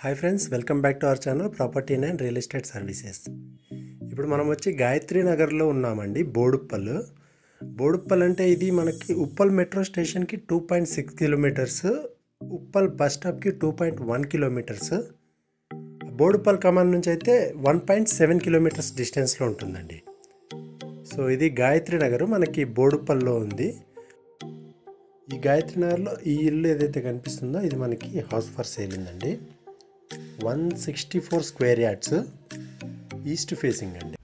hi friends welcome back to our channel property and real estate services ఇప్పుడు మనం వచ్చి గాయత్రి నగర్లో ఉన్నామండి బోడుప్పల్ బోడుప్పల్ అంటే ఇది మనకి ఉప్పల్ మెట్రో స్టేషన్కి two point six kilometers Uppal bus స్టాప్కి two point one kilometers Boduppal కమాన్ నుంచి అయితే వన్ పాయింట్ సెవెన్ కిలోమీటర్స్ డిస్టెన్స్లో ఉంటుందండి సో ఇది గాయత్రి నగర్ మనకి బోడుప్పల్లో ఉంది ఈ గాయత్రి నగర్లో ఈ ఇల్లు ఏదైతే కనిపిస్తుందో ఇది మనకి హౌస్ ఫర్ సేల్ ఉందండి one sixty four square yards east facing అండి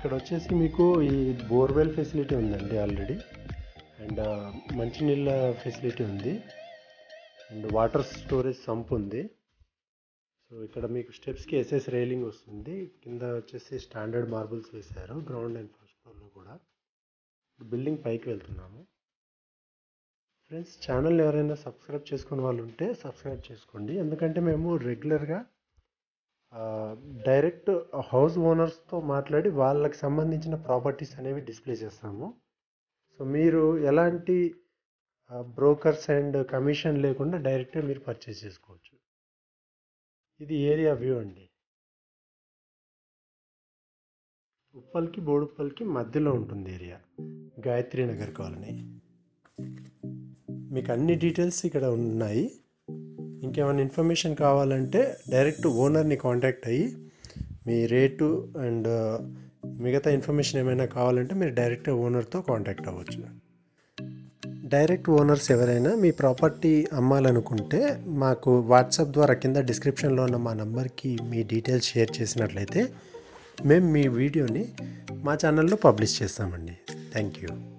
ఇక్కడ వచ్చేసి మీకు ఈ బోర్వెల్ ఫెసిలిటీ ఉందండి ఆల్రెడీ అండ్ మంచినీళ్ళ ఫెసిలిటీ ఉంది అండ్ వాటర్ స్టోరేజ్ సంప్ ఉంది సో ఇక్కడ మీకు స్టెప్స్కి ఎస్ఎస్ రైలింగ్ వస్తుంది కింద వచ్చేసి స్టాండర్డ్ మార్బుల్స్ వేశారు గ్రౌండ్ అండ్ ఫస్ట్ ఫ్లోర్లో కూడా బిల్డింగ్ పైకి వెళ్తున్నాము ఫ్రెండ్స్ ఛానల్ ఎవరైనా సబ్స్క్రైబ్ చేసుకునే వాళ్ళు ఉంటే సబ్స్క్రైబ్ చేసుకోండి ఎందుకంటే మేము రెగ్యులర్గా డైరెక్ట్ హౌస్ ఓనర్స్తో మాట్లాడి వాళ్ళకి సంబంధించిన ప్రాపర్టీస్ అనేవి డిస్ప్లే చేస్తాము సో మీరు ఎలాంటి బ్రోకర్స్ అండ్ కమిషన్ లేకుండా డైరెక్ట్గా మీరు పర్చేస్ చేసుకోవచ్చు ఇది ఏరియా వ్యూ అండి ఉప్పల్కి బోడుప్పల్కి మధ్యలో ఉంటుంది ఏరియా గాయత్రి నగర్ కాలనీ మీకు అన్ని డీటెయిల్స్ ఇక్కడ ఉన్నాయి ఇంకేమైనా ఇన్ఫర్మేషన్ కావాలంటే డైరెక్ట్ ఓనర్ని కాంటాక్ట్ అయ్యి మీ రేటు అండ్ మిగతా ఇన్ఫర్మేషన్ ఏమైనా కావాలంటే మీరు డైరెక్ట్ ఓనర్తో కాంటాక్ట్ అవ్వచ్చు డైరెక్ట్ ఓనర్స్ ఎవరైనా మీ ప్రాపర్టీ అమ్మాలనుకుంటే మాకు వాట్సాప్ ద్వారా కింద డిస్క్రిప్షన్లో ఉన్న మా నంబర్కి మీ డీటెయిల్స్ షేర్ చేసినట్లయితే మేము మీ వీడియోని మా ఛానల్లో పబ్లిష్ చేస్తామండి థ్యాంక్ యూ